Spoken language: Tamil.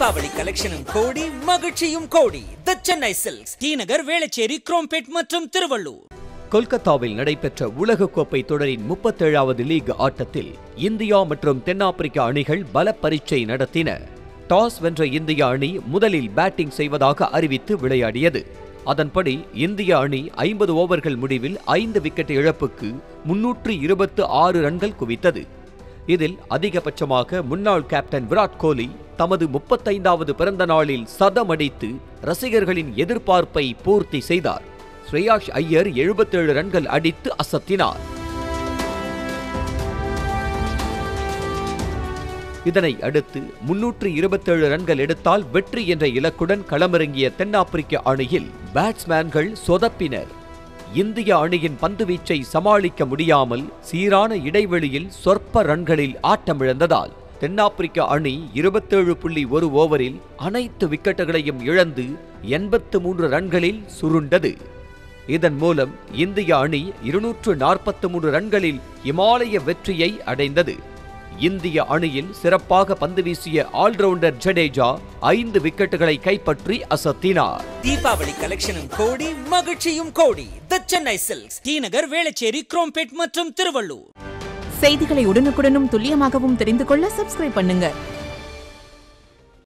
தீபாவளி கலெக்ஷனும் கோடி மகிழ்ச்சியும் கோடி தி சென்னை சில்க்ஸ் டி நகர் வேளச்சேரி குரோம்பேட் மற்றும் திருவள்ளூர் கொல்கத்தாவில் நடைபெற்ற உலகக்கோப்பை தொடரின் முப்பத்தேழாவது லீக் ஆட்டத்தில் இந்தியா மற்றும் தென்னாப்பிரிக்கா அணிகள் பல பரீட்சை நடத்தின டாஸ் வென்ற இந்திய அணி முதலில் பேட்டிங் செய்வதாக அறிவித்து விளையாடியது அதன்படி இந்திய அணி ஐம்பது ஓவர்கள் முடிவில் ஐந்து விக்கெட் இழப்புக்கு முன்னூற்று இருபத்து ஆறு ரன்கள் குவித்தது இதில் அதிகபட்சமாக முன்னாள் கேப்டன் விராட் கோலி தமது முப்பத்தைந்தாவது பிறந்த நாளில் சதமடித்து ரசிகர்களின் எதிர்பார்ப்பை பூர்த்தி செய்தார் ஸ்ரேயாஷ் ஐயர் எழுபத்தேழு ரன்கள் அடித்து அசத்தினார் இதனை அடுத்து முன்னூற்று இருபத்தேழு ரன்கள் எடுத்தால் வெற்றி என்ற இலக்குடன் களமிறங்கிய தென்னாப்பிரிக்க அணியில் பேட்ஸ்மேன்கள் சொதப்பினர் இந்திய அணியின் பந்துவீச்சை சமாளிக்க முடியாமல் சீரான இடைவெளியில் சொற்ப ரன்களில் ஆட்டமிழந்ததால் தென்னாப்பிரிக்க அணி இருபத்தேழு புள்ளி ஒரு ஓவரில் அனைத்து விக்கெட்டுகளையும் இழந்து எண்பத்து மூன்று ரன்களில் சுருண்டது இதன் மூலம் இந்திய அணி இருநூற்று நாற்பத்து மூன்று ரன்களில் இமாலய வெற்றியை அடைந்தது இந்திய அணியில் சிறப்பாக பந்து வீசிய ஆல்ரவுண்டர் ஜடேஜா ஐந்து விக்கெட்டுகளை கைப்பற்றி அசத்தினார் தீபாவளி கலெக்ஷனும் கோடி மகிழ்ச்சியும் கோடி தி சென்னை சில்க்ஸ் டி நகர் வேளச்சேரி குரோம்பேட் மற்றும் திருவள்ளூர் செய்திகளை உடனுக்குடனும் துல்லியமாகவும் தெரிந்து கொள்ள சப்ஸ்கிரைப் பண்ணுங்க